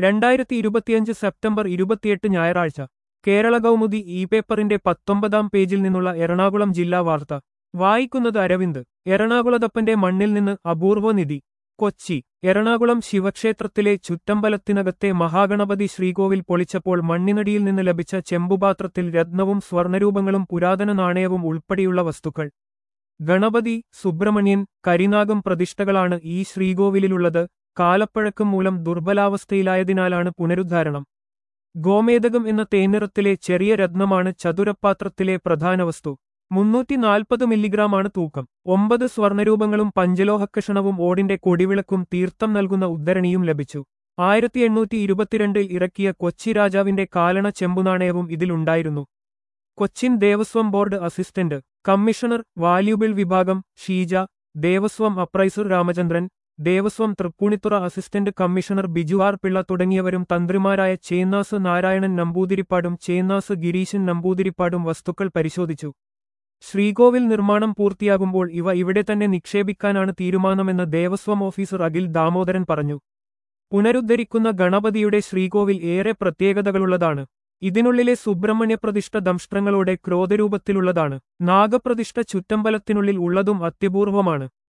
രണ്ടായിരത്തി ഇരുപത്തിയഞ്ച് സെപ്റ്റംബർ ഇരുപത്തിയെട്ട് ഞായറാഴ്ച കേരള കൗമുദി ഇ പേപ്പറിന്റെ പത്തൊമ്പതാം പേജിൽ നിന്നുള്ള എറണാകുളം ജില്ലാ വാർത്ത വായിക്കുന്നത് അരവിന്ദ് എറണാകുളത്തപ്പന്റെ മണ്ണിൽ നിന്ന് അപൂർവ നിധി കൊച്ചി എറണാകുളം ശിവക്ഷേത്രത്തിലെ ചുറ്റമ്പലത്തിനകത്തെ മഹാഗണപതി ശ്രീകോവിൽ പൊളിച്ചപ്പോൾ മണ്ണിനടിയിൽ നിന്ന് ലഭിച്ച ചെമ്പുപാത്രത്തിൽ രത്നവും സ്വർണരൂപങ്ങളും പുരാതന നാണയവും ഉൾപ്പെടെയുള്ള വസ്തുക്കൾ ഗണപതി സുബ്രഹ്മണ്യൻ കരിനാഗം പ്രതിഷ്ഠകളാണ് ഈ ശ്രീകോവിലിലുള്ളത് കാലപ്പഴക്കം മൂലം ദുർബലാവസ്ഥയിലായതിനാലാണ് പുനരുദ്ധാരണം ഗോമേതകം എന്ന തേനിറത്തിലെ ചെറിയ രത്നമാണ് ചതുരപ്പാത്രത്തിലെ പ്രധാന വസ്തു മുന്നൂറ്റി നാൽപ്പത് മില്ലിഗ്രാമാണ് തൂക്കം ഒമ്പത് സ്വർണരൂപങ്ങളും പഞ്ചലോഹക്കഷണവും ഓടിന്റെ കൊടിവിളക്കും തീർത്ഥം നൽകുന്ന ഉദ്ധരണിയും ലഭിച്ചു ആയിരത്തി എണ്ണൂറ്റി ഇരുപത്തിരണ്ടിൽ ഇറക്കിയ കൊച്ചി രാജാവിന്റെ കാലണ ചെമ്പുനാണയവും ഇതിലുണ്ടായിരുന്നു Cochin Devaswom board assistant commissioner valuable വിഭാഗം Sheeja Devaswom appraiser Ramachandran Devaswom Tripunithura assistant commissioner Biju R Pillai തുടങ്ങിയവരും തന്ത്രിമാരായ ചേന്നാസ് നാരായണൻ നമ്പൂതിരിപ്പാടും ചേന്നാസ് ഗിരീശൻ നമ്പൂതിരിപ്പാടും വസ്തുക്കൾ പരിശോധിച്ചു ശ്രീകോവിൽ നിർമ്മാണം പൂർത്തിയാകുമ്പോൾ ഇവ ഇവിടെ തന്നെ നിക്ഷേപിക്കാനാണ് തീരുമാനമെന്ന് ദേവസ്വം ഓഫീസർ അഖിൽ ദാമോദരൻ പറഞ്ഞു പുനരുദ്ധരിക്കുന്ന ഗണപതിയുടെ ശ്രീകോവിൽ ഏറെ പ്രത്യേകതകളുള്ളതാണ് ഇതിനുള്ളിലെ സുബ്രഹ്മണ്യ പ്രതിഷ്ഠ ദംഷ്ട്രങ്ങളോടെ ക്രോധരൂപത്തിലുള്ളതാണ് നാഗപ്രതിഷ്ഠ ചുറ്റമ്പലത്തിനുള്ളിൽ ഉള്ളതും അത്യപൂർവമാണ്